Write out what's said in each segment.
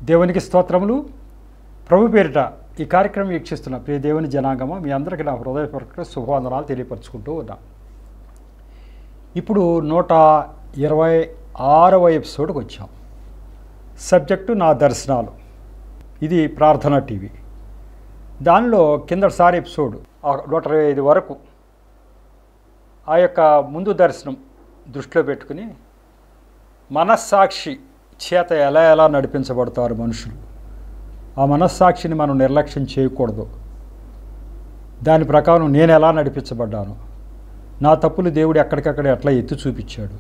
దేవునికి స్తోత్రములు ప్రభు పేరిట ఈ కార్యక్రమం వీక్షిస్తున్న ప్రియ దేవుని జనాంగమ మీ అందరికీ నా హృదయపూర్వక శుభవందనాలు తెలియపరుచుకుంటూ ఉన్నా ఇప్పుడు నూట ఇరవై ఆరవ ఎపిసోడ్కి వచ్చాం సబ్జెక్టు నా దర్శనాలు ఇది ప్రార్థన టీవీ దానిలో కిందటిసారి ఎపిసోడ్ ఆ నూట ఇరవై ఐదు వరకు ఆ యొక్క ముందు దర్శనం దృష్టిలో పెట్టుకుని మనస్సాక్షి చేత ఎలా ఎలా నడిపించబడతారు మనుషులు ఆ మనస్సాక్షిని మనం నిర్లక్ష్యం చేయకూడదు దాని ప్రకారం నేను ఎలా నడిపించబడ్డాను నా తప్పులు దేవుడు ఎక్కడికక్కడ ఎట్లా ఎత్తి చూపించాడు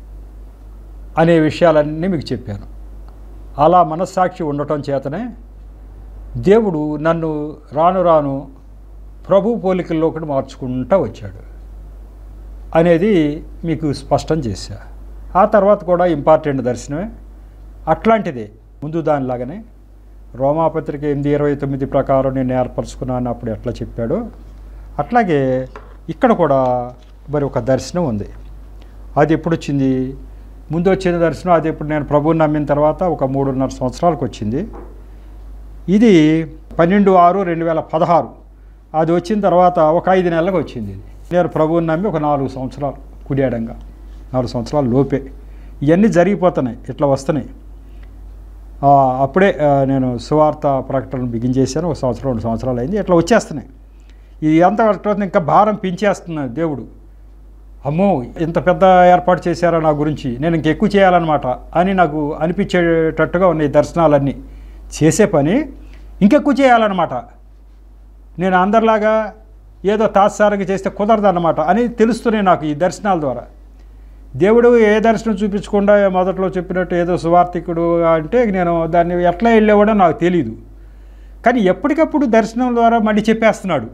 అనే విషయాలన్నీ మీకు చెప్పాను అలా మనస్సాక్షి ఉండటం చేతనే దేవుడు నన్ను రాను రాను ప్రభు పోలికల్లోకి మార్చుకుంటూ వచ్చాడు అనేది మీకు స్పష్టం చేశా ఆ తర్వాత కూడా ఇంపార్టెంట్ దర్శనమే అట్లాంటిదే ముందు దానిలాగానే రోమాపత్రిక ఎనిమిది ఇరవై తొమ్మిది ప్రకారం నేను ఏర్పరచుకున్నాను అప్పుడు ఎట్లా చెప్పాడో అట్లాగే ఇక్కడ కూడా మరి ఒక దర్శనం ఉంది అది ఎప్పుడు వచ్చింది ముందు వచ్చిన దర్శనం అది ఇప్పుడు నేను ప్రభువుని నమ్మిన తర్వాత ఒక మూడున్నర సంవత్సరాలకు వచ్చింది ఇది పన్నెండు ఆరు రెండు వేల పదహారు అది వచ్చిన తర్వాత ఒక ఐదు నెలలకు వచ్చింది ఇది నేను ప్రభువుని నమ్మి ఒక నాలుగు సంవత్సరాలు కుడియాడంగా నాలుగు సంవత్సరాలు లోపే ఇవన్నీ జరిగిపోతున్నాయి ఇట్లా వస్తున్నాయి ఆ, అప్పుడే ఆ, నేను సువార్త ప్రకటన బిగించేశాను ఒక సంవత్సరం రెండు సంవత్సరాలు అయింది ఇట్లా వచ్చేస్తున్నాయి ఇది ఎంత పట్టుతుంది ఇంకా భారం పెంచేస్తున్నాడు దేవుడు అమ్మో ఇంత పెద్ద ఏర్పాటు చేశారా నా గురించి నేను ఇంకెక్కువ చేయాలన్నమాట అని నాకు అనిపించేటట్టుగా ఉన్నాయి ఈ దర్శనాలన్నీ చేసే పని ఇంకెక్కువ చేయాలన్నమాట నేను అందరిలాగా ఏదో తాత్సారంగా చేస్తే కుదరదన్నమాట అని తెలుస్తున్నాయి నాకు ఈ దర్శనాల ద్వారా దేవుడు ఏ దర్శనం చూపించకుండా మొదట్లో చెప్పినట్టు ఏదో సువార్థికుడు అంటే నేను దాన్ని ఎట్లా వెళ్ళేవాడో నాకు తెలియదు కానీ ఎప్పటికప్పుడు దర్శనం ద్వారా మళ్ళీ చెప్పేస్తున్నాడు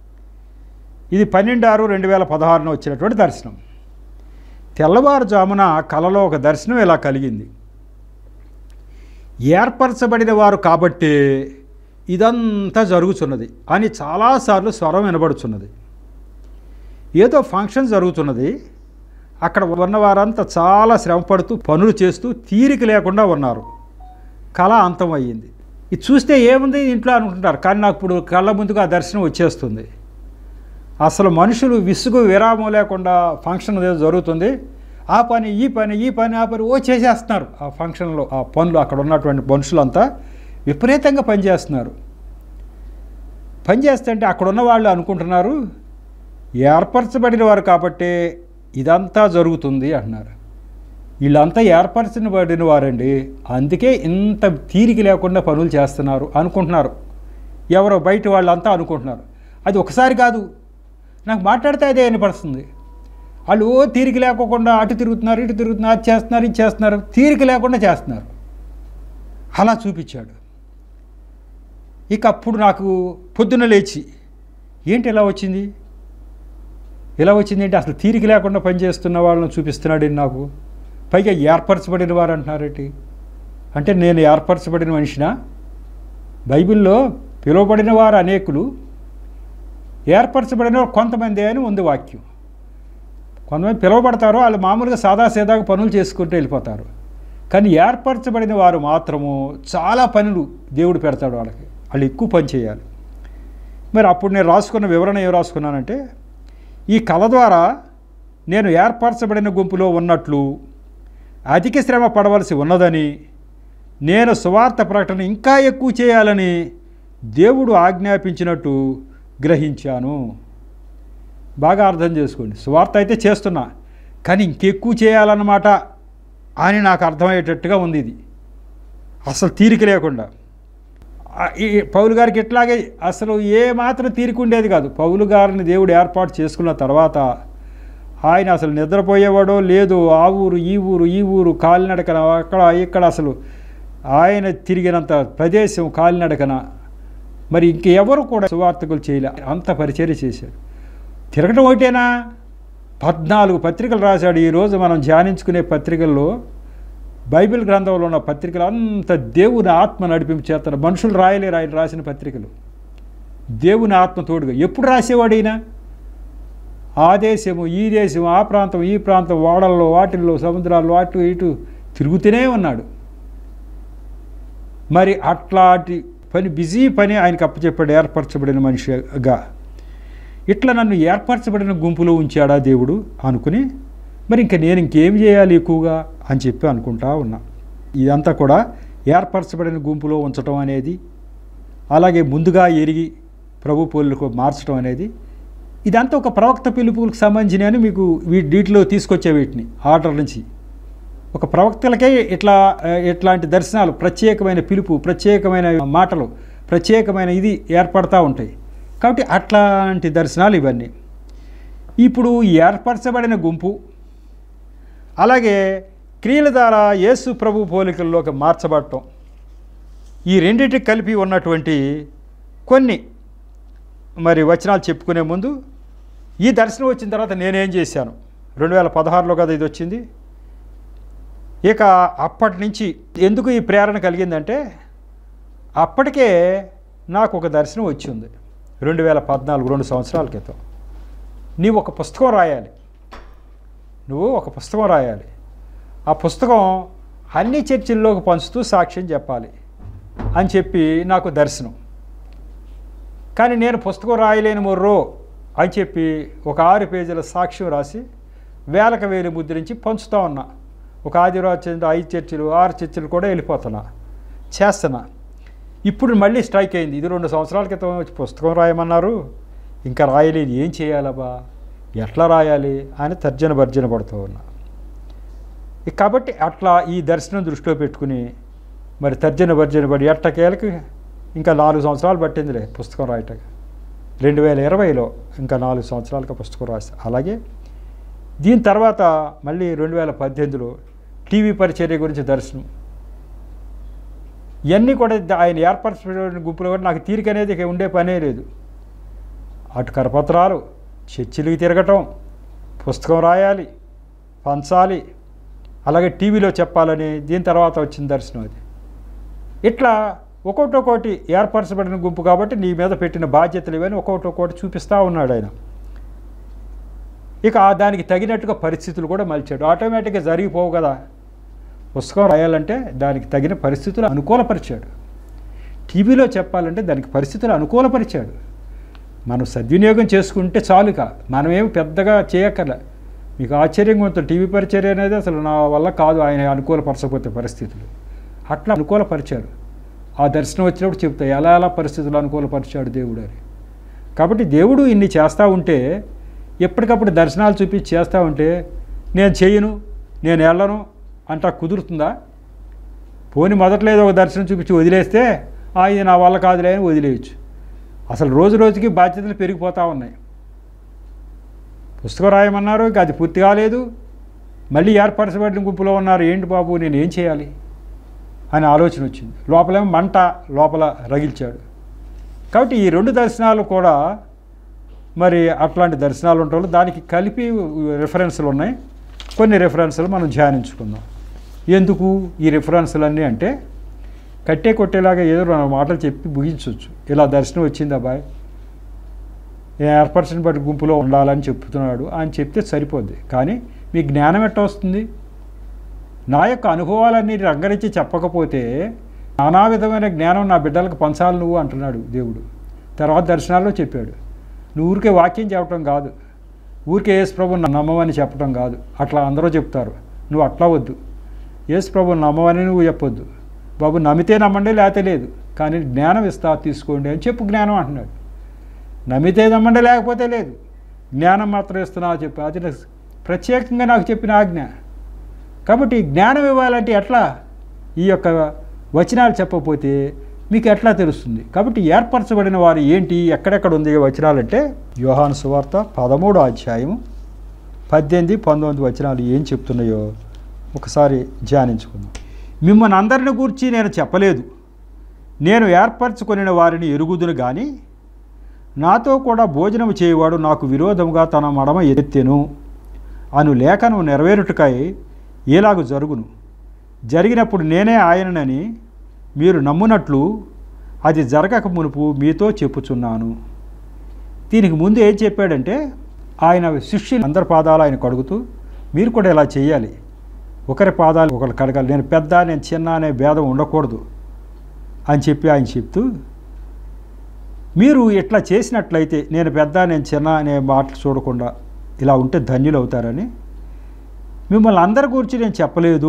ఇది పన్నెండు ఆరు రెండు వేల పదహారున వచ్చినటువంటి దర్శనం తెల్లవారుజామున కలలో ఒక దర్శనం ఇలా కలిగింది ఏర్పరచబడిన వారు కాబట్టే ఇదంతా జరుగుతున్నది అని చాలాసార్లు స్వరం వినబడుతున్నది ఏదో ఫంక్షన్ జరుగుతున్నది అక్కడ ఉన్న వారంతా చాలా శ్రమపడుతూ పనులు చేస్తూ తీరిక లేకుండా ఉన్నారు కళ అంతం అయ్యింది ఇది చూస్తే ఏముంది ఇంట్లో అనుకుంటారు కానీ నాకు ఇప్పుడు కళ్ళ ముందుకు ఆ దర్శనం వచ్చేస్తుంది అసలు మనుషులు విసుగు విరామం లేకుండా ఫంక్షన్ ఏదో జరుగుతుంది ఆ పని ఈ పని ఈ పని ఆ పని ఓ చేసేస్తున్నారు ఆ ఫంక్షన్లో ఆ పనులు అక్కడ ఉన్నటువంటి మనుషులంతా విపరీతంగా పనిచేస్తున్నారు పనిచేస్తుంటే అక్కడ ఉన్న వాళ్ళు అనుకుంటున్నారు ఏర్పరచబడిన వారు కాబట్టి ఇదంతా జరుగుతుంది అంటున్నారు వీళ్ళంతా ఏర్పరచబడిన వారండి అందుకే ఇంత తీరిక లేకుండా పనులు చేస్తున్నారు అనుకుంటున్నారు ఎవరో బయట వాళ్ళంతా అనుకుంటున్నారు అది ఒకసారి కాదు నాకు మాట్లాడితే అదే వినపడుతుంది వాళ్ళు ఓ తీరిక లేకోకుండా అటు తిరుగుతున్నారు ఇటు తిరుగుతున్నారు అది చేస్తున్నారు ఇది చేస్తున్నారు తీరిక లేకుండా చేస్తున్నారు అలా చూపించాడు ఇక అప్పుడు నాకు పొద్దున్న లేచి ఏంటి ఇలా వచ్చింది ఇలా వచ్చింది ఏంటి అసలు తీరిక లేకుండా పనిచేస్తున్న వాళ్ళని చూపిస్తున్నాడు నాకు పైగా ఏర్పరచబడిన వారు అంటున్నారేంటి అంటే నేను ఏర్పరచబడిన మనిషినా బైబిల్లో పిలువబడిన వారు అనేకులు ఏర్పరచబడిన వారు కొంతమంది అని ఉంది వాక్యం కొంతమంది పిలువబడతారు వాళ్ళు మామూలుగా సాదాసీదాగా పనులు చేసుకుంటూ వెళ్ళిపోతారు కానీ ఏర్పరచబడిన వారు మాత్రము చాలా పనులు దేవుడు పెడతాడు వాళ్ళకి వాళ్ళు ఎక్కువ పని చేయాలి మరి అప్పుడు నేను రాసుకున్న వివరణ ఏం రాసుకున్నానంటే ఈ కళ ద్వారా నేను ఏర్పరచబడిన గుంపులో ఉన్నట్లు అధిక శ్రమ పడవలసి ఉన్నదని నేను సువార్త ప్రకటన ఇంకా ఎక్కువ చేయాలని దేవుడు ఆజ్ఞాపించినట్టు గ్రహించాను బాగా అర్థం చేసుకోండి సువార్త అయితే చేస్తున్నా కానీ ఇంకెక్కువ చేయాలన్నమాట అని నాకు అర్థమయ్యేటట్టుగా ఉంది ఇది అసలు తీరిక లేకుండా ఆ, ఈ పౌలు గారికి ఇట్లాగే అసలు ఏ మాత్రం తీరిక ఉండేది కాదు పౌలు గారిని దేవుడు ఏర్పాటు చేసుకున్న తర్వాత ఆయన అసలు నిద్రపోయేవాడో లేదు ఆ ఊరు ఈ ఊరు ఈ ఊరు కాలినడకన అక్కడ ఇక్కడ అసలు ఆయన తిరిగినంత ప్రదేశం కాలినడకన మరి ఇంకెవరు కూడా సువార్తకులు చేయలే అంత పరిచర్య చేశాడు తిరగడం ఒకటేనా పద్నాలుగు పత్రికలు రాశాడు ఈరోజు మనం ధ్యానించుకునే పత్రికల్లో బైబిల్ గ్రంథంలో ఉన్న పత్రికలు అంత దేవుని ఆత్మ నడిపింపు చేస్తారు మనుషులు రాయలేరు ఆయన రాసిన పత్రికలు దేవుని ఆత్మ తోడుగా ఎప్పుడు రాసేవాడు ఈయన ఆ దేశము ఈ దేశం ఆ ప్రాంతం ఈ ప్రాంతం ఓడల్లో వాటిల్లో సముద్రాల్లో అటు ఇటు తిరుగుతూనే ఉన్నాడు మరి అట్లాంటి పని బిజీ పని ఆయనకు అప్పచెప్పాడు ఏర్పరచబడిన మనిషిగా ఇట్లా నన్ను ఏర్పరచబడిన గుంపులో ఉంచాడా దేవుడు అనుకుని మరి ఇంక నేను ఇంకేం చేయాలి ఎక్కువగా అని చెప్పి అనుకుంటా ఉన్నా ఇదంతా కూడా ఏర్పరచబడిన గుంపులో ఉంచడం అనేది అలాగే ముందుగా ఎరిగి ప్రభు పోలుకు మార్చడం అనేది ఇదంతా ఒక ప్రవక్త పిలుపులకు సంబంధించిన అని మీకు వీ- వీటిలో తీసుకొచ్చే వీటిని ఆర్డర్ నుంచి ఒక ప్రవక్తలకే ఇట్లా ఆ, ఇట్లాంటి దర్శనాలు ప్రత్యేకమైన పిలుపు ప్రత్యేకమైన మాటలు ప్రత్యేకమైన ఇది ఏర్పడతా ఉంటాయి కాబట్టి అట్లాంటి దర్శనాలు ఇవన్నీ ఇప్పుడు ఈ ఏర్పరచబడిన గుంపు అలాగే క్రియల ద్వారా యేసు ప్రభు పోలికల్లోకి మార్చబడటం ఈ రెండింటికి కలిపి ఉన్నటువంటి కొన్ని మరి వచనాలు చెప్పుకునే ముందు ఈ దర్శనం వచ్చిన తర్వాత నేనేం చేశాను రెండు వేల పదహారులో కదా ఇది వచ్చింది ఇక అప్పటి నుంచి ఎందుకు ఈ ప్రేరణ కలిగిందంటే అప్పటికే నాకు ఒక దర్శనం వచ్చింది రెండు వేల పద్నాలుగు రెండు సంవత్సరాల క్రితం నీవు ఒక పుస్తకం రాయాలి నువ్వు ఒక పుస్తకం రాయాలి ఆ పుస్తకం అన్ని చర్చిల్లోకి పంచుతూ సాక్ష్యం చెప్పాలి అని చెప్పి నాకు దర్శనం కానీ నేను పుస్తకం రాయలేని మొర్రో అని చెప్పి ఒక ఆరు పేజీల సాక్ష్యం రాసి వేలకు వేలు ముద్రించి పంచుతా ఉన్నా ఒక ఆదివారం చెందిన ఐదు చర్చిలు ఆరు చర్చిలు కూడా వెళ్ళిపోతున్నా చేస్తున్నా ఇప్పుడు మళ్ళీ స్ట్రైక్ అయింది ఇది రెండు సంవత్సరాల క్రితం వచ్చి పుస్తకం రాయమన్నారు ఇంకా రాయలేదు ఏం చేయాలబ్బా ఎట్లా రాయాలి అని తర్జన భర్జన పడుతూ ఉన్నా ఇక కాబట్టి అట్లా ఈ దర్శనం దృష్టిలో పెట్టుకుని మరి తర్జన భర్జన పడి ఎట్టకేలకి ఇంకా నాలుగు సంవత్సరాలు పట్టిందిలే పుస్తకం రాయటం రెండు వేల ఇరవైలో ఇంకా నాలుగు సంవత్సరాలకు పుస్తకం రాసి అలాగే దీని తర్వాత మళ్ళీ రెండు వేల పద్దెనిమిదిలో టీవీ పరిచర్య గురించి దర్శనం ఇవన్నీ కూడా ద- ఆయన ఏర్పరచిన గుంపులో కూడా నాకు తీరిక అనేది ఇక ఉండే పనే లేదు అటు కరపత్రాలు చర్చిలకి తిరగటం పుస్తకం రాయాలి పంచాలి అలాగే టీవీలో చెప్పాలని దీని తర్వాత వచ్చిన దర్శనం అది ఇట్లా ఒక్కొక్కటి ఒక్కొక్కటి ఏర్పరచబడిన గుంపు కాబట్టి నీ మీద పెట్టిన బాధ్యతలు ఇవన్నీ ఒక్కొక్కటి ఒక్కొక్కటి చూపిస్తూ ఉన్నాడు ఆయన ఇక ఆ దానికి తగినట్టుగా పరిస్థితులు కూడా మలిచాడు ఆటోమేటిక్గా జరిగిపోవు కదా పుస్తకం రాయాలంటే దానికి తగిన పరిస్థితులు అనుకూలపరిచాడు టీవీలో చెప్పాలంటే దానికి పరిస్థితులు అనుకూలపరిచాడు మనం సద్వినియోగం చేసుకుంటే చాలుక మనమేమి పెద్దగా చేయక్కర్లే మీకు ఆశ్చర్యంగా ఉంటుంది టీవీ పరిచర్య అనేది అసలు నా వల్ల కాదు ఆయన అనుకూలపరచకపోతే పరిస్థితులు అట్లా అనుకూలపరిచాడు ఆ దర్శనం వచ్చినప్పుడు చెప్తా ఎలా ఎలా పరిస్థితులు అనుకూలపరిచాడు దేవుడు అని కాబట్టి దేవుడు ఇన్ని చేస్తూ ఉంటే ఎప్పటికప్పుడు దర్శనాలు చూపించి చేస్తూ ఉంటే నేను చేయను నేను వెళ్ళను అంటా కుదురుతుందా పోని మొదట్లో ఏదో ఒక దర్శనం చూపించి వదిలేస్తే "ఆ, ఇది నా వల్ల కాదులే అని వదిలేయచ్చు అసలు రోజు రోజుకి బాధ్యతలు పెరిగిపోతూ ఉన్నాయి పుస్తకం రాయమన్నారు ఇంకా అది పూర్తి కాలేదు మళ్ళీ ఏర్పరచబడిన గుంపులో ఉన్నారు ఏంటి బాబు నేను ఏం చేయాలి అని ఆలోచన వచ్చింది లోపలేమో మంట లోపల రగిల్చాడు కాబట్టి ఈ రెండు దర్శనాలు కూడా మరి అట్లాంటి దర్శనాలు ఉండటం దానికి కలిపి రిఫరెన్స్లు ఉన్నాయి కొన్ని రిఫరెన్స్లు మనం ధ్యానించుకుందాం ఎందుకు ఈ రిఫరెన్స్లన్నీ అంటే కట్టే కొట్టేలాగా ఏదో రెండు మాటలు చెప్పి ముగించవచ్చు ఇలా దర్శనం వచ్చింది అబ్బాయి ఏర్పరచిన బట్టి గుంపులో ఉండాలని చెప్తున్నాడు అని చెప్తే సరిపోద్ది కానీ మీ జ్ఞానం ఎట్ట వస్తుంది నా యొక్క అనుభవాలన్నీ రంగరించి చెప్పకపోతే నానా విధమైన జ్ఞానం నా బిడ్డలకు పంచాలి నువ్వు అంటున్నాడు దేవుడు తర్వాత దర్శనాల్లో చెప్పాడు నువ్వు ఊరికే వాక్యం చెప్పడం కాదు ఊరికే యేసు ప్రభు నమ్మమని చెప్పడం కాదు అట్లా అందరూ చెప్తారు నువ్వు అట్లా వద్దు యేసు ప్రభు నమ్మమని నువ్వు చెప్పొద్దు బాబు నమ్మితే నమ్మండి లేకపోతే లేదు కానీ జ్ఞానం ఇస్తా తీసుకోండి అని చెప్పు జ్ఞానం అంటున్నాడు నమ్మితే నమ్మండి లేకపోతే లేదు జ్ఞానం మాత్రం ఇస్తున్నావు చెప్పి అది నాకు ప్రత్యేకంగా నాకు చెప్పిన ఆజ్ఞ కాబట్టి జ్ఞానం ఇవ్వాలంటే ఎట్లా ఈ యొక్క వచనాలు చెప్పకపోతే మీకు ఎట్లా తెలుస్తుంది కాబట్టి ఏర్పరచబడిన వారు ఏంటి ఎక్కడెక్కడ ఉంది ఈ వచనాలంటే యోహాను సువార్త పదమూడో అధ్యాయము పద్దెనిమిది పంతొమ్మిది వచనాలు ఏం చెప్తున్నాయో ఒకసారి ధ్యానించుకుందాం మిమ్మల్ని అందరిని గూర్చి నేను చెప్పలేదు నేను ఏర్పరచుకొనిన వారిని ఎరుగుదును కానీ నాతో కూడా భోజనం చేయవాడు నాకు విరోధముగా తన మడమ ఎత్తెను అను లేఖను నెరవేరుటకై ఏలాగు జరుగును జరిగినప్పుడు నేనే ఆయననని మీరు నమ్మునట్లు అది జరగక మునుపు మీతో చెప్పుచున్నాను దీనికి ముందు ఏం చెప్పాడంటే ఆయన శిష్యులు అందరి పాదాలు ఆయన కడుగుతూ మీరు కూడా ఇలా చేయాలి ఒకరి పాదాలు ఒకరు కడగాలి నేను పెద్ద నేను చిన్న అనే భేదం ఉండకూడదు అని చెప్పి ఆయన చెప్తూ మీరు ఇట్లా చేసినట్లయితే నేను పెద్ద నేను చిన్న అనే మాటలు చూడకుండా ఇలా ఉంటే ధన్యులు అవుతారని మిమ్మల్ని అందరి గురించి నేను చెప్పలేదు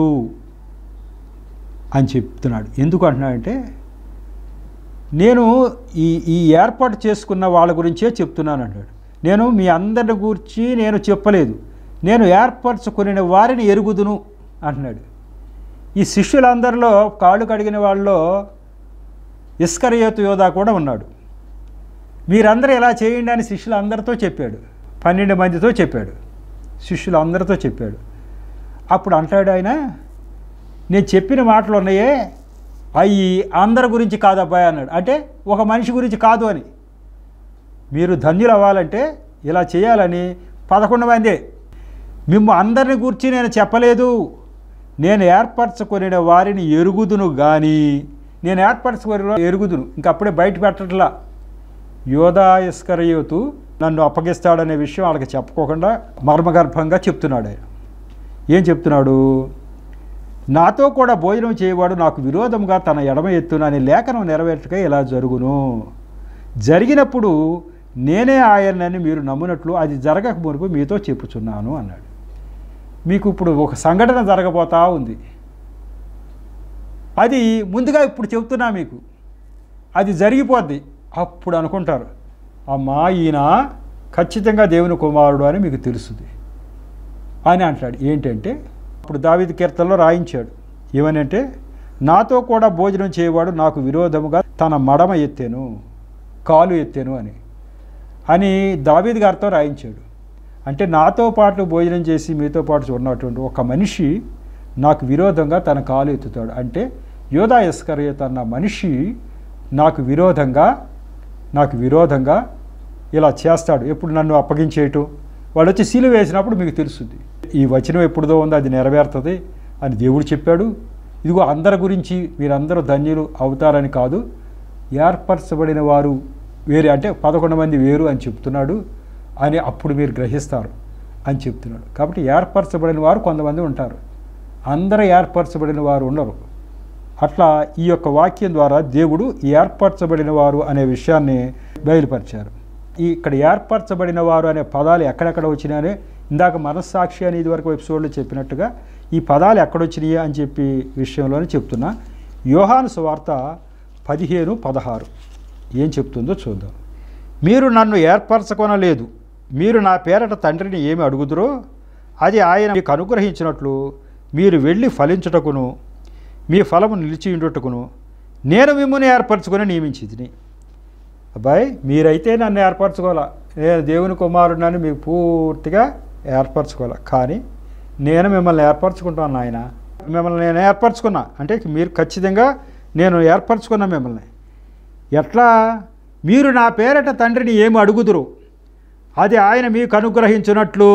అని చెప్తున్నాడు ఎందుకు అంటున్నాడంటే నేను ఈ ఈ ఏర్పాటు చేసుకున్న వాళ్ళ గురించే చెప్తున్నాను అన్నాడు నేను మీ అందరిని గురించి నేను చెప్పలేదు నేను ఏర్పరచుకుని వారిని ఎరుగుదును అంటున్నాడు ఈ శిష్యులందరిలో కాళ్ళు కడిగిన వాళ్ళలో ఇస్కరయోతు యోధా కూడా ఉన్నాడు మీరందరూ ఇలా చేయండి అని శిష్యులందరితో చెప్పాడు పన్నెండు మందితో చెప్పాడు శిష్యులందరితో చెప్పాడు అప్పుడు అంటాడు ఆయన నేను చెప్పిన మాటలు ఉన్నాయే అవి అందరి గురించి కాదు అబ్బాయి అన్నాడు అంటే ఒక మనిషి గురించి కాదు అని మీరు ధన్యులు అవ్వాలంటే ఇలా చేయాలని పదకొండు మందే మిమ్ము అందరిని గురించి నేను చెప్పలేదు నేను ఏర్పరచుకుని వారిని ఎరుగుదును కానీ నేను ఏర్పరచుకొని ఎరుగుదును ఇంక అప్పుడే బయట పెట్టట్లా యోధా ఇస్కరయోతు నన్ను అప్పగిస్తాడనే విషయం వాళ్ళకి చెప్పుకోకుండా మర్మగర్భంగా చెప్తున్నాడు ఆయన ఏం చెప్తున్నాడు నాతో కూడా భోజనం చేయవాడు నాకు విరోధంగా తన ఎడమ ఎత్తున అనే లేఖనం నెరవేర్చక ఇలా జరుగును జరిగినప్పుడు నేనే ఆయనని మీరు నమ్మునట్లు అది జరగక మునుపు మీతో చెప్పుచున్నాను అన్నాడు మీకు ఇప్పుడు ఒక సంఘటన జరగబోతా ఉంది అది ముందుగా ఇప్పుడు చెప్తున్నా మీకు అది జరిగిపోద్ది అప్పుడు అనుకుంటారు అమ్మా ఈయన ఖచ్చితంగా దేవుని కుమారుడు అని మీకు తెలుస్తుంది అని అంటాడు ఏంటంటే అప్పుడు దావిది కీర్తనలో రాయించాడు ఏమనంటే నాతో కూడా భోజనం చేయవాడు నాకు విరోధముగా తన మడమ ఎత్తాను కాలు ఎత్తాను అని అని దావీద్ గారితో రాయించాడు అంటే నాతో పాటు భోజనం చేసి మీతో పాటు ఉన్నటువంటి ఒక మనిషి నాకు విరోధంగా తన కాలు ఎత్తుతాడు అంటే యోధా ఎస్కరియత్ అన్న మనిషి నాకు విరోధంగా నాకు విరోధంగా ఇలా చేస్తాడు ఎప్పుడు నన్ను అప్పగించేయటం వాడు వచ్చి సీలు వేసినప్పుడు మీకు తెలుస్తుంది ఈ వచనం ఎప్పుడుదో ఉందో అది నెరవేరుతుంది అని దేవుడు చెప్పాడు ఇదిగో అందరి గురించి మీరందరూ ధన్యులు అవుతారని కాదు ఏర్పరచబడిన వారు వేరే అంటే పదకొండు మంది వేరు అని చెప్తున్నాడు అని అప్పుడు మీరు గ్రహిస్తారు అని చెప్తున్నాడు కాబట్టి ఏర్పరచబడిన వారు కొంతమంది ఉంటారు అందరూ ఏర్పరచబడిన వారు ఉండరు అట్లా ఈ యొక్క వాక్యం ద్వారా దేవుడు ఏర్పరచబడిన వారు అనే విషయాన్ని బయలుపరిచారు ఈ ఇక్కడ ఏర్పరచబడిన వారు అనే పదాలు ఎక్కడెక్కడ వచ్చినాయని ఇందాక మనస్సాక్షి అని ఇదివరకు ఎపిసోడ్లో చెప్పినట్టుగా ఈ పదాలు ఎక్కడొచ్చినాయి అని చెప్పి విషయంలోనే చెప్తున్నా యోహాను సువార్త పదిహేను పదహారు ఏం చెప్తుందో చూద్దాం మీరు నన్ను ఏర్పరచుకొనలేదు మీరు నా పేరట తండ్రిని ఏమి అడుగుదురో అది ఆయన మీకు అనుగ్రహించినట్లు మీరు వెళ్ళి ఫలించుటకును మీ ఫలము నిలిచియుండుటకును నేను మిమ్మల్ని ఏర్పరచుకొని నియమించింది అబ్బాయి మీరైతే నన్ను ఏర్పరచుకోవాలా నేను దేవుని కుమారుడినని మీకు పూర్తిగా ఏర్పరచుకోవాలా కానీ నేను మిమ్మల్ని ఏర్పరచుకుంటాను నాయన మిమ్మల్ని నేను ఏర్పరచుకున్నా అంటే మీరు ఖచ్చితంగా నేను ఏర్పరచుకున్నా మిమ్మల్ని ఎట్లా మీరు నా పేరట తండ్రిని ఏమి అడుగుదురు అది ఆయన మీకు అనుగ్రహించినట్లు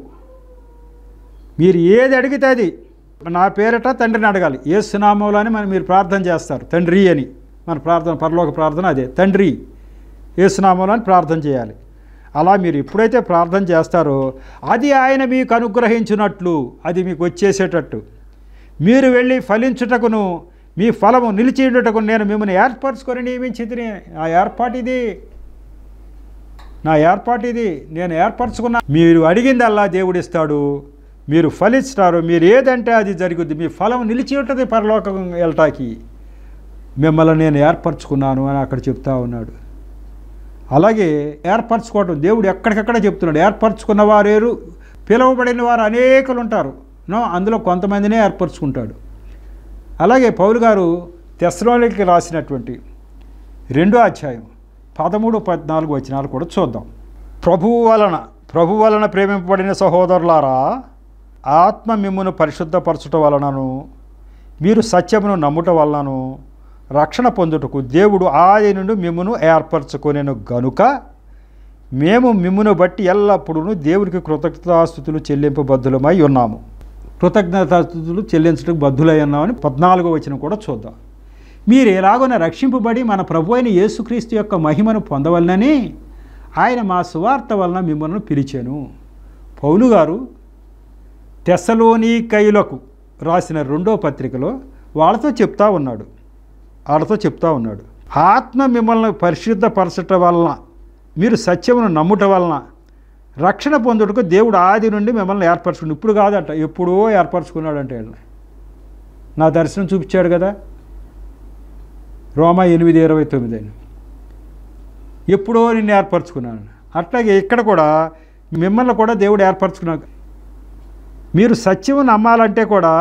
మీరు ఏది అడిగితే అది నా పేరట తండ్రిని అడగాలి ఏ సునామంలో అని మనం మీరు ప్రార్థన చేస్తారు తండ్రి అని మన ప్రార్థన పరలోక ప్రార్థన అదే తండ్రి ఏ సునామంలో అని ప్రార్థన చేయాలి అలా మీరు ఎప్పుడైతే ప్రార్థన చేస్తారో అది ఆయన మీకు అనుగ్రహించినట్లు అది మీకు వచ్చేసేటట్టు మీరు వెళ్ళి ఫలించుటకును మీ ఫలము నిలిచియుటకు నేను మిమ్మల్ని ఏర్పరచుకొని నియమించి ఆ ఏర్పాటు ఇది నా ఏర్పాటు ఇది నేను ఏర్పరచుకున్నా మీరు అడిగిందల్లా దేవుడిస్తాడు మీరు ఫలిస్తారు మీరు ఏదంటే అది జరుగుద్ది మీ ఫలం నిలిచి ఉంటుంది పరలోకం వెళ్ళటానికి మిమ్మల్ని నేను ఏర్పరచుకున్నాను అని అక్కడ చెప్తా ఉన్నాడు అలాగే ఏర్పరచుకోవటం దేవుడు ఎక్కడికక్కడ చెప్తున్నాడు ఏర్పరచుకున్న వారేరు పిలువబడిన వారు అనేకులు ఉంటారు నో అందులో కొంతమందినే ఏర్పరచుకుంటాడు అలాగే పౌలు గారు తెస్లోనికి రాసినటువంటి రెండో అధ్యాయం పదమూడు పద్నాలుగు వచనాలు కూడా చూద్దాం ప్రభువు వలన ప్రభు వలన ప్రేమింపబడిన సహోదరులారా ఆత్మ మిమ్మును పరిశుద్ధపరచుట వలనను మీరు సత్యమును నమ్ముట వలనను రక్షణ పొందుటకు దేవుడు ఆది నుండి మిమ్మును ఏర్పరచుకొనేను గనుక మేము మిమ్మును బట్టి ఎల్లప్పుడూ దేవునికి కృతజ్ఞతాస్థుతులు చెల్లింపబద్ధులమై ఉన్నాము కృతజ్ఞతాస్థుతులు చెల్లించడానికి బద్ధులై ఉన్నామని పద్నాలుగో వచనం కూడా చూద్దాం మీరు ఎలాగోన రక్షింపబడి మన ప్రభు అయిన యేసుక్రీస్తు యొక్క మహిమను పొందవలనని ఆయన మా సువార్త వలన మిమ్మల్ని పిలిచాను పౌలు గారు తెస్సలోని కైలకు రాసిన రెండో పత్రికలో వాళ్ళతో చెప్తా ఉన్నాడు వాళ్ళతో చెప్తా ఉన్నాడు ఆత్మ మిమ్మల్ని పరిశుద్ధపరచటం వలన మీరు సత్యమును నమ్ముట వలన రక్షణ పొందుటకు దేవుడు ఆది నుండి మిమ్మల్ని ఏర్పరచుకుని ఇప్పుడు కాదట ఎప్పుడో ఏర్పరచుకున్నాడంటే వీళ్ళని నా దర్శనం చూపించాడు కదా రోమా ఎనిమిది ఇరవై తొమ్మిది అని ఎప్పుడో నిన్ను ఏర్పరచుకున్నాను అట్లాగే ఇక్కడ కూడా మిమ్మల్ని కూడా దేవుడు ఏర్పరచుకున్నాడు మీరు సత్యం నమ్మాలంటే కూడా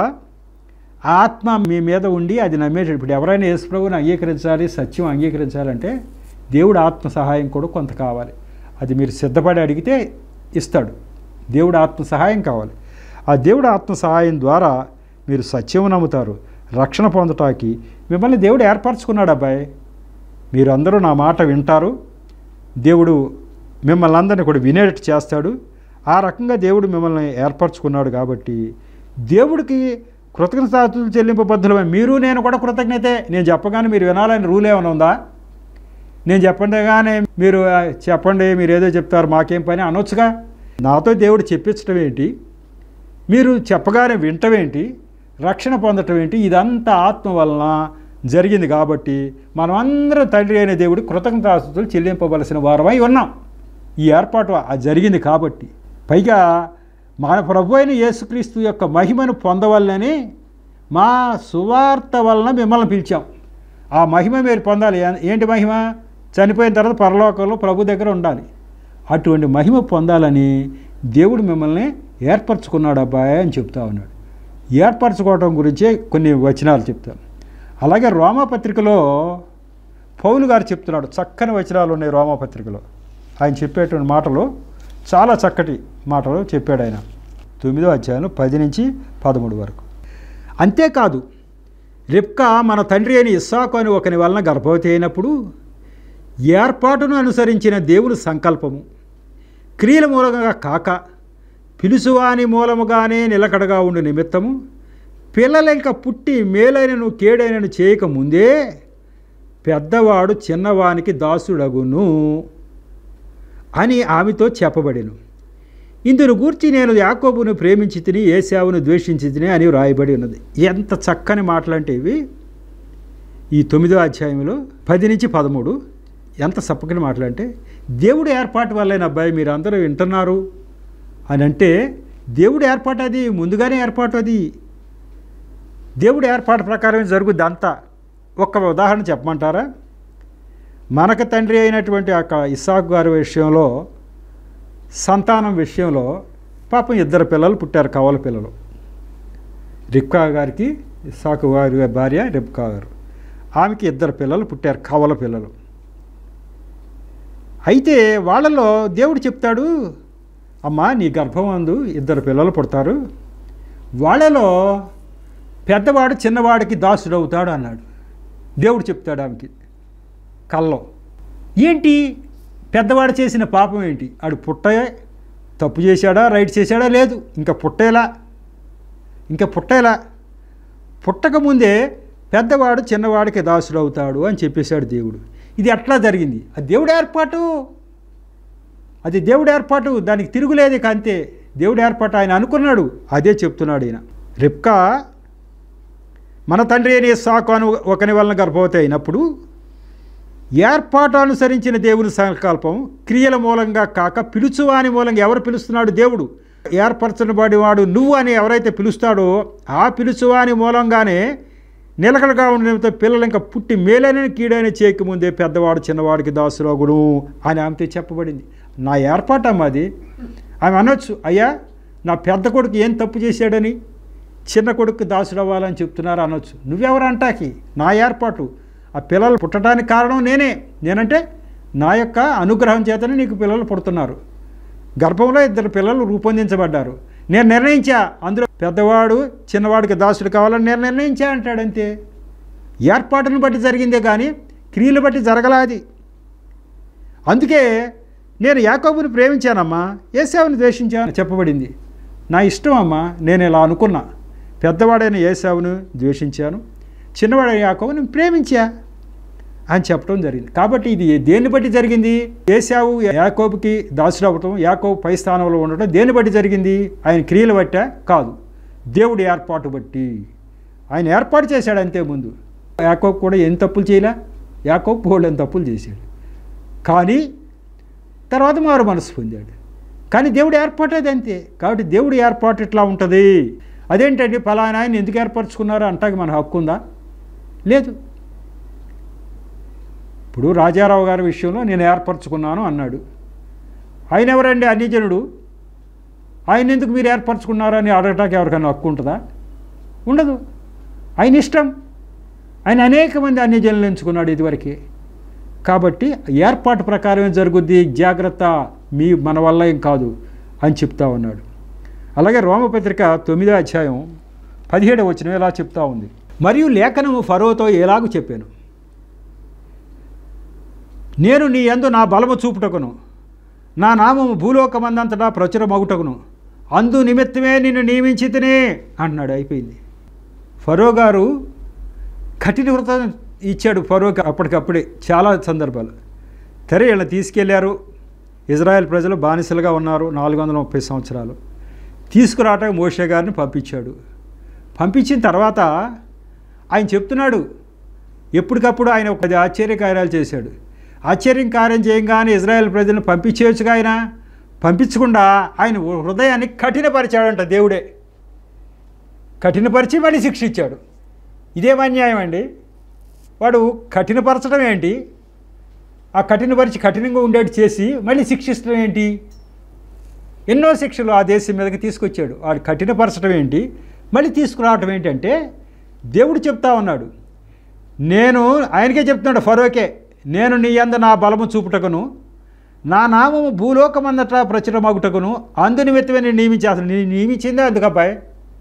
ఆత్మ మీ మీద ఉండి అది నమ్మేటప్పుడు ఇప్పుడు ఎవరైనా యేసుప్రభుని అంగీకరించాలి సత్యం అంగీకరించాలంటే దేవుడు ఆత్మ సహాయం కూడా కొంత కావాలి అది మీరు సిద్ధపడి అడిగితే ఇస్తాడు దేవుడు ఆత్మ సహాయం కావాలి ఆ దేవుడు ఆత్మ సహాయం ద్వారా మీరు సత్యం నమ్ముతారు రక్షణ పొందటానికి మిమ్మల్ని దేవుడు ఏర్పరచుకున్నాడు అబ్బాయి మీరు అందరూ నా మాట వింటారు దేవుడు మిమ్మల్ని అందరినీ కూడా వినేటట్టు చేస్తాడు ఆ రకంగా దేవుడు మిమ్మల్ని ఏర్పరచుకున్నాడు కాబట్టి దేవుడికి కృతజ్ఞతాతులు చెల్లింపబద్ధులమే మీరు నేను కూడా కృతజ్ఞతే నేను చెప్పగానే మీరు వినాలని రూల్ ఏమైనా ఉందా నేను చెప్పండిగానే మీరు ఆ, చెప్పండి మీరు ఏదో చెప్తారు మాకేం పని అనొచ్చుగా నాతో దేవుడు చెప్పించడం ఏంటి మీరు చెప్పగానే వింటం ఏంటి రక్షణ పొందటం ఏంటి ఇదంతా ఆత్మ వలన జరిగింది కాబట్టి మనం అందరం తండ్రి అయిన దేవుడు కృతజ్ఞతాస్తుతులు చెల్లింపవలసిన వారమై ఉన్నాం ఈ ఏర్పాటు ఆ జరిగింది కాబట్టి పైగా మన ప్రభు అయిన యేసుక్రీస్తు యొక్క మహిమను పొందవల్లని మా సువార్త వలన మిమ్మల్ని పిలిచాం ఆ మహిమ మీరు పొందాలి ఏ- ఏంటి మహిమ చనిపోయిన తర్వాత పరలోకంలో ప్రభు దగ్గర ఉండాలి అటువంటి మహిమ పొందాలని దేవుడు మిమ్మల్ని ఏర్పరచుకున్నాడు అబ్బాయి అని చెప్తా ఉన్నాడు ఏర్పరచుకోవడం గురించే కొన్ని వచనాలు చెప్తాను అలాగే రోమాపత్రికలో పౌలు గారు చెప్తున్నాడు చక్కని వచనాలు ఉన్నాయి రోమాపత్రికలో ఆయన చెప్పేటువంటి మాటలు చాలా చక్కటి మాటలు చెప్పాడు ఆయన తొమ్మిదో అధ్యాయం పది నుంచి పదమూడు వరకు అంతేకాదు రిప్కా మన తండ్రి అయిన ఇస్సాకు అని ఒకని వలన గర్భవతి అయినప్పుడు ఏర్పాటును అనుసరించిన దేవుని సంకల్పము క్రియల మూలంగా కాక పిలుసువాని మూలముగానే నిలకడగా ఉండు నిమిత్తము పిల్లలింక పుట్టి మేలైనను కేడైనను చేయక ముందే పెద్దవాడు చిన్నవానికి దాసుడగును అని ఆమెతో చెప్పబడెను ఇందును గూర్చి నేను యాకోబును ప్రేమించి తిని ఏసావును ద్వేషించి తిని అని వ్రాయబడి ఉన్నది ఎంత చక్కని మాటలంటే ఇవి ఈ తొమ్మిదో అధ్యాయంలో పది నుంచి పదమూడు ఎంత చప్పకని మాటలంటే దేవుడు ఏర్పాటు వల్లేన అబ్బాయి మీరు అందరూ వింటున్నారు అని అంటే దేవుడు ఏర్పాటు అది ముందుగానే ఏర్పాటు అది దేవుడు ఏర్పాటు ప్రకారమే జరుగుద్ది అంతా ఒక్క ఉదాహరణ చెప్పమంటారా మనకు తండ్రి అయినటువంటి అక్క ఇస్సాకు గారి విషయంలో సంతానం విషయంలో పాపం ఇద్దరు పిల్లలు పుట్టారు కవల పిల్లలు రిప్కా గారికి ఇస్సాకు గారి భార్య రిప్కా గారు ఆమెకి ఇద్దరు పిల్లలు పుట్టారు కవల పిల్లలు అయితే వాళ్ళలో దేవుడు చెప్తాడు అమ్మా నీ గర్భం అందు ఇద్దరు పిల్లలు పుడతారు వాళ్ళలో పెద్దవాడు చిన్నవాడికి దాసుడు అవుతాడు అన్నాడు దేవుడు చెప్తాడు ఆమెకి కల్లో ఏంటి పెద్దవాడు చేసిన పాపం ఏంటి ఆడు పుట్టయే తప్పు చేశాడా రైట్ చేశాడా లేదు ఇంకా పుట్టేలా ఇంకా పుట్టేలా పుట్టకముందే పెద్దవాడు చిన్నవాడికి దాసుడు అవుతాడు అని చెప్పేశాడు దేవుడు ఇది ఎట్లా జరిగింది అది దేవుడి ఏర్పాటు అది దేవుడి ఏర్పాటు దానికి తిరుగులేదు ఇక అంతే దేవుడి ఏర్పాటు ఆయన అనుకున్నాడు అదే చెప్తున్నాడు ఈయన రిప్కా మన తండ్రి అయిన సాకు అను ఒకని వలన గర్భవతి అయినప్పుడు ఏర్పాటు అనుసరించిన దేవుని సంకల్పం క్రియల మూలంగా కాక పిలుచువాని మూలంగా ఎవరు పిలుస్తున్నాడు దేవుడు ఏర్పరచబడి వాడు నువ్వు అని ఎవరైతే పిలుస్తాడో ఆ పిలుచువాని మూలంగానే నిలకడగా ఉండినంత పిల్లలు ఇంకా పుట్టి మేలైన కీడైన చేయకముందే పెద్దవాడు చిన్నవాడికి దాసులోగుడు అని ఆమెతో చెప్పబడింది నా ఏర్పాటమ్మా అది ఆమె అనొచ్చు అయ్యా నా పెద్ద కొడుకు ఏం తప్పు చేశాడని చిన్న కొడుకు దాసుడు అవ్వాలని చెప్తున్నారు అనొచ్చు నువ్వెవరు అంటాకి నా ఏర్పాటు ఆ పిల్లలు పుట్టడానికి కారణం నేనే నేనంటే నా యొక్క అనుగ్రహం చేతనే నీకు పిల్లలు పుడుతున్నారు గర్భంలో ఇద్దరు పిల్లలు రూపొందించబడ్డారు నేను నిర్ణయించా అందులో పెద్దవాడు చిన్నవాడికి దాసుడు కావాలని నేను నిర్ణయించా అంటాడు అంతే ఏర్పాటును బట్టి జరిగిందే కానీ క్రియలు బట్టి జరగలాది అందుకే నేను యాకోబుని ప్రేమించానమ్మా ఏసావుని ద్వేషించాను చెప్పబడింది నా ఇష్టం అమ్మా నేను ఇలా అనుకున్నా పెద్దవాడైన ఏసావును ద్వేషించాను చిన్నవాడైన యాకోబుని ప్రేమించా అని చెప్పడం జరిగింది కాబట్టి ఇది దేన్ని బట్టి జరిగింది ఏసావు యాకోబుకి దాసుడు అవ్వటం యాకోబు పై స్థానంలో ఉండటం దేన్ని బట్టి జరిగింది ఆయన క్రియలు బట్టా కాదు దేవుడి ఏర్పాటు బట్టి ఆయన ఏర్పాటు చేశాడు అంతే ముందు యాకోబు కూడా ఏం తప్పులు చేయలే యాకోబు బోళ్ళని తప్పులు చేశాడు కానీ తర్వాత మారు మనసు పొందాడు కానీ దేవుడు ఏర్పాటు అది అంతే కాబట్టి దేవుడు ఏర్పాటు ఇట్లా ఉంటుంది అదేంటండి ఫలానా ఆయన ఎందుకు ఏర్పరచుకున్నారు అంటాకి మన హక్కు ఉందా లేదు ఇప్పుడు రాజారావు గారి విషయంలో నేను ఏర్పరచుకున్నాను అన్నాడు ఆయన ఎవరండి అన్యజనుడు ఆయన ఎందుకు మీరు ఏర్పరచుకున్నారని అడగటానికి ఎవరికైనా హక్కు ఉంటుందా ఉండదు ఆయన ఇష్టం ఆయన అనేక మంది అన్యజనులు ఎంచుకున్నాడు ఇదివరకే కాబట్టి ఏర్పాటు ప్రకారమే జరుగుద్ది జాగ్రత్త మీ మన వల్ల ఏం కాదు అని చెప్తా ఉన్నాడు అలాగే రోమపత్రిక తొమ్మిదో అధ్యాయం పదిహేడు వచ్చిన ఇలా చెప్తా ఉంది మరియు లేఖనము ఫరోతో ఎలాగూ చెప్పాను నేను నీ యందు నా బలము చూపుటకును నా నామము భూలోకమందంతటా ప్రచురమగుటకును అందు నిమిత్తమే నిన్ను నియమించితేనే అంటున్నాడు అయిపోయింది ఫరో గారు కఠిన వ్రతం ఇచ్చాడు ఫరోకి అప్పటికప్పుడే చాలా సందర్భాలు తెర వీళ్ళని తీసుకెళ్లారు ఇజ్రాయెల్ ప్రజలు బానిసలుగా ఉన్నారు నాలుగు వందల ముప్పై సంవత్సరాలు తీసుకురావటానికి మోషే గారిని పంపించాడు పంపించిన తర్వాత ఆయన చెప్తున్నాడు ఎప్పటికప్పుడు ఆయన ఒక ఆశ్చర్య కార్యాలు చేశాడు ఆశ్చర్యం కార్యం చేయంగానే ఇజ్రాయెల్ ప్రజలను పంపించేయచ్చుగా ఆయన పంపించకుండా ఆయన హృదయాన్ని కఠినపరిచాడంట దేవుడే కఠినపరిచి మళ్ళీ శిక్ష ఇచ్చాడు ఇదేం అన్యాయం అండి వాడు కఠినపరచడం ఏంటి ఆ కఠినపరిచి కఠినంగా ఉండేట్టు చేసి మళ్ళీ శిక్షించడం ఏంటి ఎన్నో శిక్షలు ఆ దేశం మీదకి తీసుకొచ్చాడు వాడు కఠినపరచడం ఏంటి మళ్ళీ తీసుకురావటం ఏంటంటే దేవుడు చెప్తా ఉన్నాడు నేను ఆయనకే చెప్తున్నాడు ఫరోకే నేను నీ అంద నా బలము చూపుటకును నా నామము భూలోకమందట ప్రచురమగుటకును అందు నిమిత్తమే నేను నియమించి అసలు నేను నియమించిందే అందుకు అబ్బాయి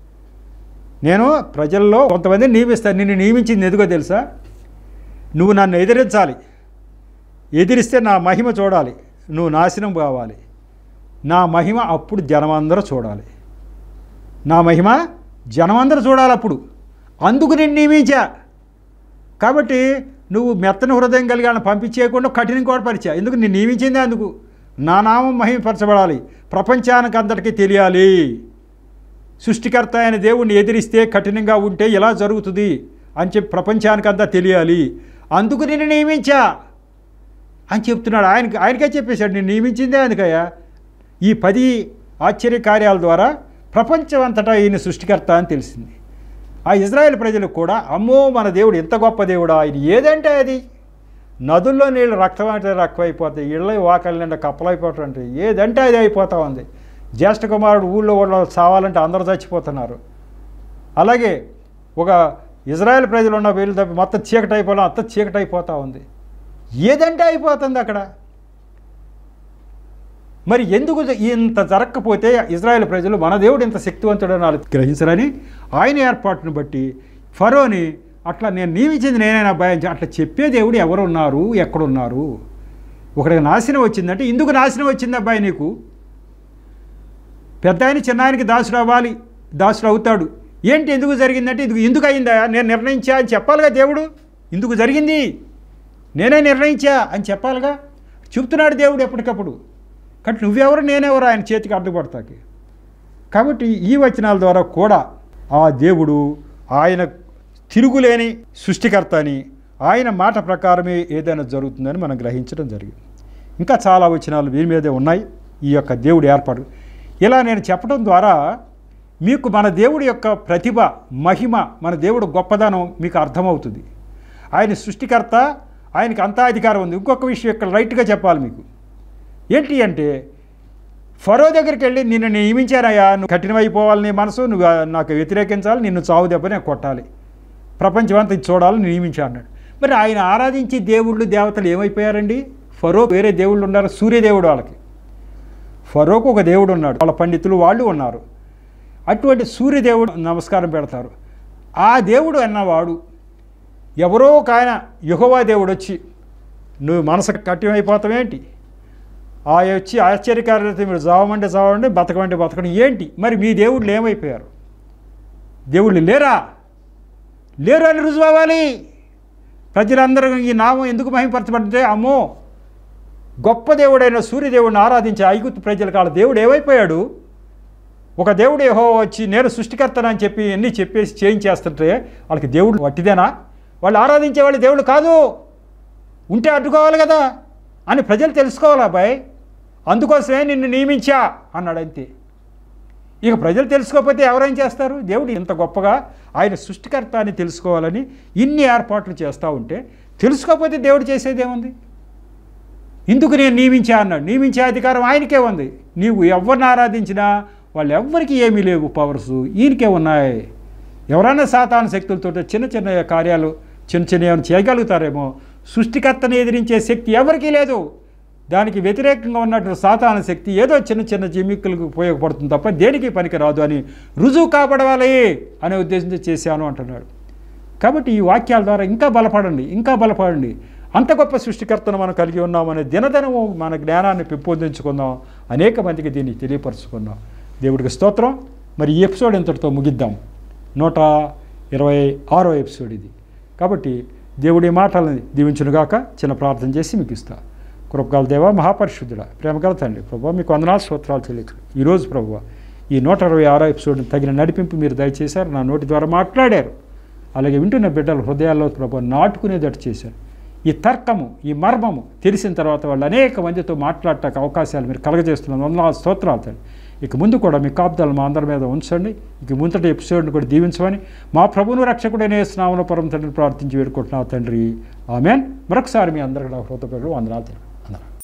నేను ప్రజల్లో కొంతమందిని నియమిస్తాను నిన్ను నియమించింది ఎందుకో తెలుసా నువ్వు నన్ను ఎదిరించాలి ఎదిరిస్తే నా మహిమ చూడాలి నువ్వు నాశనం కావాలి నా మహిమ అప్పుడు జనమందరూ చూడాలి నా మహిమ జనమందరూ చూడాలి అప్పుడు అందుకు నేను నియమించా కాబట్టి నువ్వు మెత్తని హృదయం కలిగి వాళ్ళని పంపించేయకుండా కఠినం కూడా పరిచా ఎందుకు నేను నియమించిందే అందుకు నా నామం మహిమపరచబడాలి ప్రపంచానికి అందరికీ తెలియాలి సృష్టికర్త అయిన దేవుణ్ణి ఎదిరిస్తే కఠినంగా ఉంటే ఇలా జరుగుతుంది అని చెప్పి ప్రపంచానికంతా తెలియాలి అందుకు నేను నియమించా అని చెప్తున్నాడు ఆయనకి ఆయనకే చెప్పేశాడు నేను నియమించిందే అందుకయ్యా ఈ పది ఆశ్చర్య కార్యాల ద్వారా ప్రపంచం అంతటా ఈయన సృష్టికర్త అని తెలిసింది ఆ ఇజ్రాయెల్ ప్రజలకు కూడా అమ్మో మన దేవుడు ఎంత గొప్ప దేవుడా ఆయన ఏదంటే అది నదుల్లో నీళ్ళు రక్తం అంటే రక్తం అయిపోతాయి ఇళ్ళ వాకల నిండా కప్పలైపోవటం అంటే ఏదంటే అది అయిపోతా ఉంది జ్యేష్ఠ కుమారుడు ఊళ్ళో వాళ్ళు చావాలంటే అందరూ చచ్చిపోతున్నారు అలాగే ఒక ఇజ్రాయెల్ ప్రజలు ఉన్న వీళ్ళు తప్పి మొత్తం చీకటి అయిపోవడం అంత చీకటి అయిపోతూ ఉంది ఏదంటే అయిపోతుంది అక్కడ మరి ఎందుకు జ- ఇంత జరగకపోతే ఇజ్రాయెల్ ప్రజలు మన దేవుడు ఇంత శక్తివంతుడని వాళ్ళు గ్రహించరని ఆయన ఏర్పాటును బట్టి ఫరోని అట్లా నేను నియమించింది నేనైనా భయం అట్లా చెప్పే దేవుడు ఎవరు ఉన్నారు ఎక్కడున్నారు ఒకడికి నాశనం వచ్చిందంటే ఇందుకు నాశనం వచ్చింది అబ్బాయి నీకు పెద్ద ఆయన చిన్న ఆయనకి దాసుడు అవ్వాలి దాసుడు అవుతాడు ఏంటి ఎందుకు జరిగిందంటే ఇది ఎందుకు అయిందా నేను నిర్ణయించా అని చెప్పాలిగా దేవుడు ఇందుకు జరిగింది నేనే నిర్ణయించా అని చెప్పాలిగా చెప్తున్నాడు దేవుడు ఎప్పటికప్పుడు కాబట్టి నువ్వెవరు నేనెవరు ఆయన చేతికి అడ్డుపడతాకి కాబట్టి ఈ వచనాల ద్వారా కూడా ఆ దేవుడు ఆయన తిరుగులేని సృష్టికర్త అని ఆయన మాట ప్రకారమే ఏదైనా జరుగుతుందని మనం గ్రహించడం జరిగింది ఇంకా చాలా వచనాలు వీరి మీదే ఉన్నాయి ఈ యొక్క దేవుడి ఏర్పాటు ఇలా నేను చెప్పడం ద్వారా మీకు మన దేవుడి యొక్క ప్రతిభ మహిమ మన దేవుడు గొప్పదనం మీకు అర్థమవుతుంది ఆయన సృష్టికర్త ఆయనకి అంతా అధికారం ఉంది ఇంకొక విషయం ఇక్కడ రైట్గా చెప్పాలి మీకు ఏంటి అంటే ఫరో దగ్గరికి వెళ్ళి నిన్ను నియమించానయ్యా నువ్వు కఠినమైపోవాలి నీ మనసు నువ్వు ఆ, నాకు వ్యతిరేకించాలి నిన్ను చావు దెబ్బ నేను కొట్టాలి ప్రపంచమంతా ఇది చూడాలని నియమించా అన్నాడు మరి ఆయన ఆరాధించే దేవుళ్ళు దేవతలు ఏమైపోయారండి ఫరో వేరే దేవుళ్ళు ఉన్నారు సూర్యదేవుడు వాళ్ళకి ఫరోకు ఒక దేవుడు ఉన్నాడు వాళ్ళ పండితులు వాళ్ళు ఉన్నారు అటువంటి సూర్యదేవుడు నమస్కారం పెడతారు ఆ దేవుడు అన్నవాడు ఎవరో ఒక ఆయన యహోవా దేవుడు వచ్చి నువ్వు మనసు కఠినమైపోతావేంటి ఆ వచ్చి ఆశ్చర్యకారులతో మీరు చావమంటే చావండి బతకమంటే బతకండి ఏంటి మరి మీ దేవుళ్ళు ఏమైపోయారు దేవుళ్ళు లేరా లేరు అని రుజువు అవ్వాలి ప్రజలందరూ ఈ నామం ఎందుకు మహిమపరచబడితే అమ్మో గొప్ప దేవుడైన సూర్యదేవుడిని ఆరాధించే ఐగుప్తు ప్రజలకు వాళ్ళ దేవుడు ఏమైపోయాడు ఒక దేవుడు ఏహో వచ్చి నేను సృష్టికర్తనని చెప్పి అన్నీ చెప్పేసి చేయించేస్తుంటే వాళ్ళకి దేవుడు వట్టిదేనా వాళ్ళు ఆరాధించే వాళ్ళు దేవుడు కాదు ఉంటే అడ్డుకోవాలి కదా అని ప్రజలు తెలుసుకోవాలి అబ్బాయి అందుకోసమే నిన్ను నియమించా అన్నాడు అంతే ఇక ప్రజలు తెలుసుకోకపోతే ఎవరేం చేస్తారు దేవుడు ఇంత గొప్పగా ఆయన సృష్టికర్త అని తెలుసుకోవాలని ఇన్ని ఏర్పాట్లు చేస్తూ ఉంటే తెలుసుకోకపోతే దేవుడు చేసేదేముంది ఇందుకు నేను నియమించా అన్నాడు నియమించే అధికారం ఆయనకే ఉంది నీవు ఎవరిని ఆరాధించినా వాళ్ళు ఎవ్వరికి ఏమీ లేవు పవర్స్ ఈయనకే ఉన్నాయి ఎవరైనా సాతాన శక్తులతో చిన్న చిన్న కార్యాలు చిన్న చిన్న ఏమైనా చేయగలుగుతారేమో సృష్టికర్తని ఎదిరించే శక్తి ఎవరికీ లేదు దానికి వ్యతిరేకంగా ఉన్నట్టు సాతాన శక్తి ఏదో చిన్న చిన్న జిమ్మిక్కులకు ఉపయోగపడుతుంది తప్ప దేనికి పనికి రాదు అని రుజువు కాపాడవాలి అనే ఉద్దేశంతో చేశాను అంటున్నాడు కాబట్టి ఈ వాక్యాల ద్వారా ఇంకా బలపడండి ఇంకా బలపడండి అంత గొప్ప సృష్టికర్తను మనం కలిగి ఉన్నామనే దినదినము మన జ్ఞానాన్ని పెంపొందించుకుందాం అనేక మందికి దీన్ని తెలియపరుచుకుందాం దేవుడికి స్తోత్రం మరి ఈ ఎపిసోడ్ ఇంతటితో ముగిద్దాం నూట ఇరవై ఆరో ఎపిసోడ్ ఇది కాబట్టి దేవుడి మాటలను దీవించునుగాక చిన్న ప్రార్థన చేసి మీకు ఇస్తా కృపగల దేవ మహాపరిశుద్ధుడ ప్రేమగల తండ్రి ప్రభు మీకు వందనాలు స్తోత్రాలు చెల్లించు ఈరోజు ప్రభు ఈ నూట ఇరవై ఆరో ఎపిసోడ్ని తగిన నడిపింపు మీరు దయచేశారు నా నోటి ద్వారా మాట్లాడారు అలాగే వింటున్న బిడ్డల హృదయాల్లో ప్రభు నాటుకునేటట్టు చేశారు ఈ తర్కము ఈ మర్మము తెలిసిన తర్వాత వాళ్ళు అనేక మందితో మాట్లాడటానికి అవకాశాలు మీరు కలగజేస్తున్నారు వందల స్తోత్రాలు తండ్రి ఇక ముందు కూడా మీ కాపుదలు మా అందరి మీద ఉంచండి ఇక ముందటి ఎపిసోడ్ని కూడా దీవించమని మా ప్రభువును రక్షకుడైన స్నామల పరం తండ్రిని ప్రార్థించి వేడుకుంటున్నావు తండ్రి ఆమెన్ మరొకసారి మీ అందరికీ నా హృదయపడు వందనాలు తెలుపు అందరూ